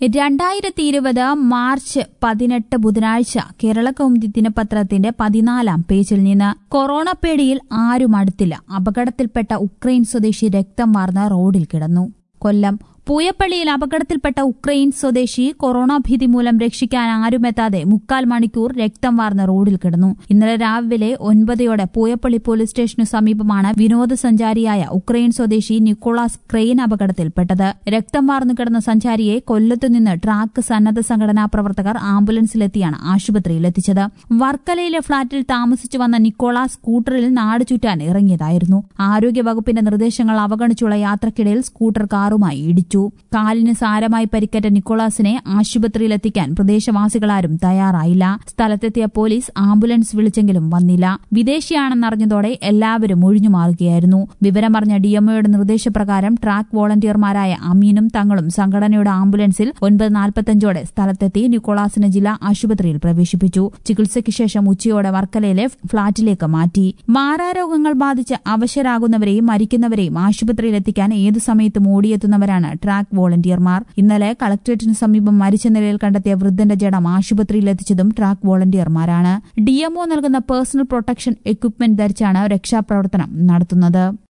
രണ്ടായിരത്തി ഇരുപത് മാർച്ച് പതിനെട്ട് ബുധനാഴ്ച കേരള കൗമുദി ദിനപത്രത്തിന്റെ പതിനാലാം പേജിൽ നിന്ന് കൊറോണ പേടിയിൽ ആരും അടുത്തില്ല അപകടത്തിൽപ്പെട്ട ഉക്രൈൻ സ്വദേശി രക്തം വാർന്ന് റോഡിൽ കിടന്നു കൊല്ലം പൂയപ്പള്ളിയിൽ അപകടത്തിൽപ്പെട്ട ഉക്രൈൻ സ്വദേശി കൊറോണ ഭീതി മൂലം രക്ഷിക്കാൻ ആരുമെത്താതെ മുക്കാൽ മണിക്കൂർ രക്തം വാർന്ന റോഡിൽ കിടന്നു ഇന്നലെ രാവിലെ ഒൻപതയോടെ പൂയപ്പള്ളി പോലീസ് സ്റ്റേഷനു സമീപമാണ് വിനോദസഞ്ചാരിയായ ഉക്രൈൻ സ്വദേശി നിക്കോളാസ് ക്രെയിൻ അപകടത്തിൽപ്പെട്ടത് രക്തം വാർന്നു കിടന്ന സഞ്ചാരിയെ കൊല്ലത്തുനിന്ന് ട്രാക്ക് സന്നദ്ധ സംഘടനാ പ്രവർത്തകർ ആംബുലൻസിലെത്തിയാണ് ആശുപത്രിയിലെത്തിച്ചത് വർക്കലയിലെ ഫ്ളാറ്റിൽ താമസിച്ചു വന്ന നിക്കോളാസ് സ്കൂട്ടറിൽ നാട് ചുറ്റാൻ ഇറങ്ങിയതായിരുന്നു ആരോഗ്യവകുപ്പിന്റെ നിർദ്ദേശങ്ങൾ അവഗണിച്ചുള്ള യാത്രക്കിടയിൽ സ്കൂട്ടർ കാറുമായി ഇടിച്ചു കാലിന് സാരമായി പരിക്കേറ്റ നിക്കോളാസിനെ ആശുപത്രിയിലെത്തിക്കാൻ പ്രദേശവാസികളാരും തയ്യാറായില്ല സ്ഥലത്തെത്തിയ പോലീസ് ആംബുലൻസ് വിളിച്ചെങ്കിലും വന്നില്ല വിദേശിയാണെന്നറിഞ്ഞതോടെ എല്ലാവരും ഒഴിഞ്ഞു മാറുകയായിരുന്നു വിവരമറിഞ്ഞ ഡിഎംഒയുടെ നിർദ്ദേശപ്രകാരം ട്രാക്ക് വോളണ്ടിയർമാരായ അമീനും തങ്ങളും സംഘടനയുടെ ആംബുലൻസിൽ ഒൻപത് നാൽപ്പത്തഞ്ചോടെ സ്ഥലത്തെത്തി നിക്കോളാസിനെ ജില്ലാ ആശുപത്രിയിൽ പ്രവേശിപ്പിച്ചു ചികിത്സയ്ക്ക് ശേഷം ഉച്ചയോടെ വർക്കലയിലെ ഫ്ളാറ്റിലേക്ക് മാറ്റി മാറാരോഗങ്ങൾ ബാധിച്ച് അവശരാകുന്നവരെയും മരിക്കുന്നവരെയും ആശുപത്രിയിലെത്തിക്കാൻ ഏതു സമയത്തും ഓടിയെത്തുന്നവരാണ് ട്രാക്ക് വോളണ്ടിയർമാർ ഇന്നലെ കളക്ടറേറ്റിന് സമീപം മരിച്ച നിലയിൽ കണ്ടെത്തിയ വൃദ്ധന്റെ ജഡം ആശുപത്രിയിലെത്തിച്ചതും ട്രാക്ക് വോളണ്ടിയർമാരാണ് ഡിഎംഒ നൽകുന്ന പേഴ്സണൽ പ്രൊട്ടക്ഷൻ എക്വിപ്മെന്റ് ധരിച്ചാണ് രക്ഷാപ്രവർത്തനം നടത്തുന്നത്